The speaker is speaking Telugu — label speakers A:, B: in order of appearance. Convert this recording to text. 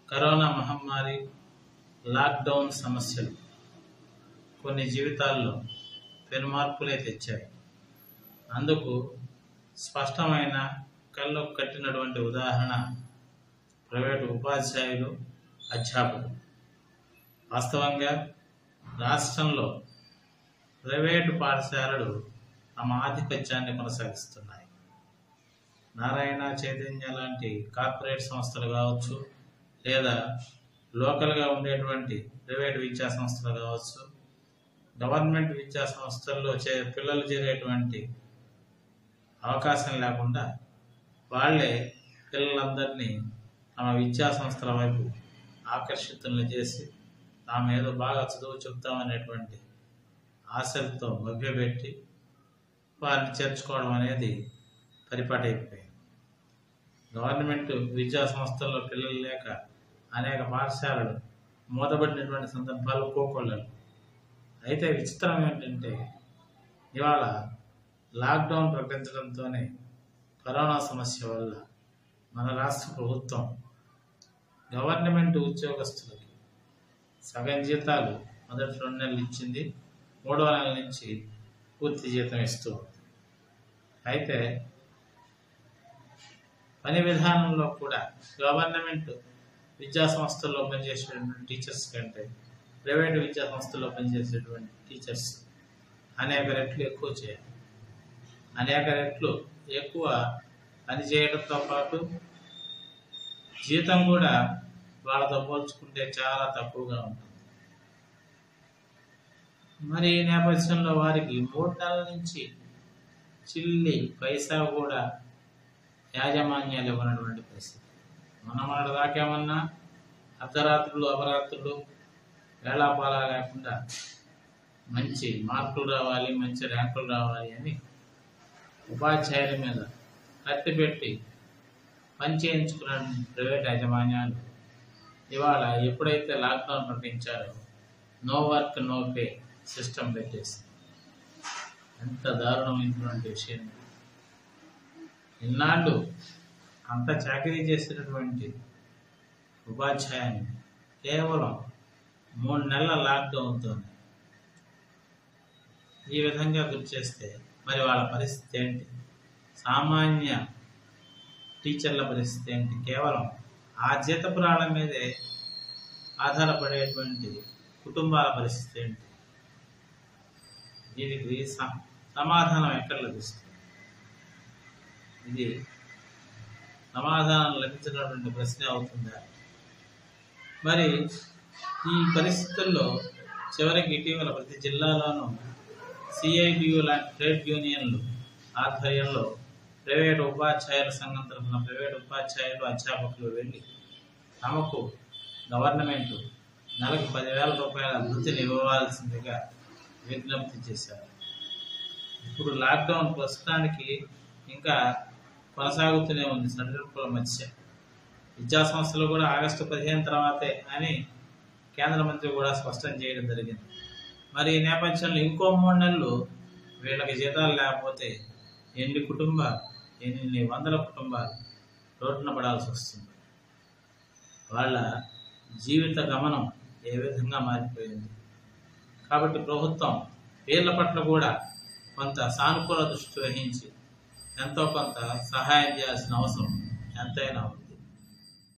A: కరోనా మహమ్మారి లాక్డౌన్ సమస్యలు కొన్ని జీవితాల్లో పెనుమార్పులే తెచ్చాయి అందుకు స్పష్టమైన కళ్ళు కట్టినటువంటి ఉదాహరణ ప్రైవేటు ఉపాధ్యాయులు అధ్యాపకులు వాస్తవంగా రాష్ట్రంలో ప్రైవేటు పాఠశాలలు తమ ఆధిపత్యాన్ని కొనసాగిస్తున్నాయి నారాయణ చైతన్య లాంటి కార్పొరేట్ సంస్థలు కావచ్చు లేదా లోకల్గా ఉండేటువంటి ప్రైవేట్ విద్యా సంస్థలు కావచ్చు గవర్నమెంట్ విద్యా సంస్థల్లో చే పిల్లలు చేరేటువంటి అవకాశం లేకుండా వాళ్ళే పిల్లలందరినీ తమ విద్యా సంస్థల వైపు ఆకర్షితులను చేసి తాము ఏదో బాగా చదువు చెప్తామనేటువంటి ఆశలతో మభ్యపెట్టి వారిని చేర్చుకోవడం అనేది పరిపాటైపోయింది గవర్నమెంట్ విద్యా సంస్థల్లో పిల్లలు లేక అనేక పాఠశాలలు మూతబడినటువంటి సందర్భాలు కోకొల్లలు అయితే విచిత్రం ఏంటంటే ఇవాళ లాక్డౌన్ ప్రకటించడంతోనే కరోనా సమస్య వల్ల మన రాష్ట్ర ప్రభుత్వం గవర్నమెంట్ ఉద్యోగస్తులకి సగం జీతాలు మొదటి రెండు నెలలు ఇచ్చింది మూడవ నెల నుంచి పూర్తి జీతం ఇస్తూ ఉంది అయితే పని విధానంలో కూడా గవర్నమెంట్ విద్యా సంస్థల్లో పనిచేసేటువంటి టీచర్స్ కంటే ప్రైవేట్ విద్యా సంస్థల్లో పనిచేసేటువంటి టీచర్స్ అనేక రెట్లు ఎక్కువ చేయాలి అనేక రెట్లు ఎక్కువ పని చేయడంతో పాటు జీతం కూడా వాళ్ళతో పోల్చుకుంటే చాలా తక్కువగా ఉంటుంది మరి ఈ నేపథ్యంలో వారికి మూడు నెలల నుంచి చిల్లి పైసా కూడా యాజమాన్యాలు ఇవ్వనటువంటి పరిస్థితి మన మన దాకేమన్నా అర్ధరాత్రులు అపరాత్రులు వేళాపాలా లేకుండా మంచి మార్కులు రావాలి మంచి ర్యాంకులు రావాలి అని ఉపాధ్యాయుల మీద కత్తి పెట్టి పని చేయించుకున్న ప్రైవేట్ యాజమాన్యాలు ఇవాళ ఎప్పుడైతే లాక్డౌన్ ప్రకటించారో no work no pay system పెట్టేసి ఎంత దారుణమైనటువంటి విషయం ఇది. ఇన్నాళ్ళు అంత చాకరీ చేసినటువంటి ఉపాధ్యాయుని కేవలం మూడు నెలల లాక్డౌన్తో ఈ విధంగా గురి చేస్తే మరి వాళ్ళ పరిస్థితి ఏంటి సామాన్య టీచర్ల పరిస్థితి ఏంటి కేవలం ఆ జీతపురాల మీదే ఆధారపడేటువంటి కుటుంబాల పరిస్థితి ఏంటి దీనికి స- సమాధానం ఎక్కడ లభిస్తుంది ఇది సమాధానం లభించినటువంటి ప్రశ్న అవుతుందా మరి ఈ పరిస్థితుల్లో చివరికి ఇటీవల ప్రతి జిల్లాలోనూ సిఐటియు లాంటి ట్రేడ్ యూనియన్లు ఆధ్వర్యంలో ప్రైవేట్ ఉపాధ్యాయుల సంఘం తరఫున ప్రైవేట్ ఉపాధ్యాయులు అధ్యాపకులు వెళ్ళి తమకు గవర్నమెంట్ నెలకు పదివేల రూపాయల వృత్తిని ఇవ్వవలసిందిగా విజ్ఞప్తి చేశారు ఇప్పుడు లాక్డౌన్ ప్రస్తుతానికి ఇంకా కొనసాగుతూనే ఉంది సరిహద్దుల మధ్య విద్యా సంస్థలు కూడా ఆగస్టు పదిహేను తర్వాతే అని కేంద్ర మంత్రి కూడా స్పష్టం చేయడం జరిగింది మరి ఈ నేపథ్యంలో ఇంకో మూడు నెలలు వీళ్ళకి జీతాలు లేకపోతే ఎన్ని కుటుంబాలు ఎన్ని వందల కుటుంబాలు రోడ్డున పడాల్సి వస్తుంది వాళ్ళ జీవిత గమనం ఏ విధంగా మారిపోయింది కాబట్టి ప్రభుత్వం వీళ్ళ పట్ల కూడా కొంత సానుకూల దృష్టి వహించి ఎంతో కొంత సహాయం చేయాల్సిన అవసరం ఎంతైనా ఉంది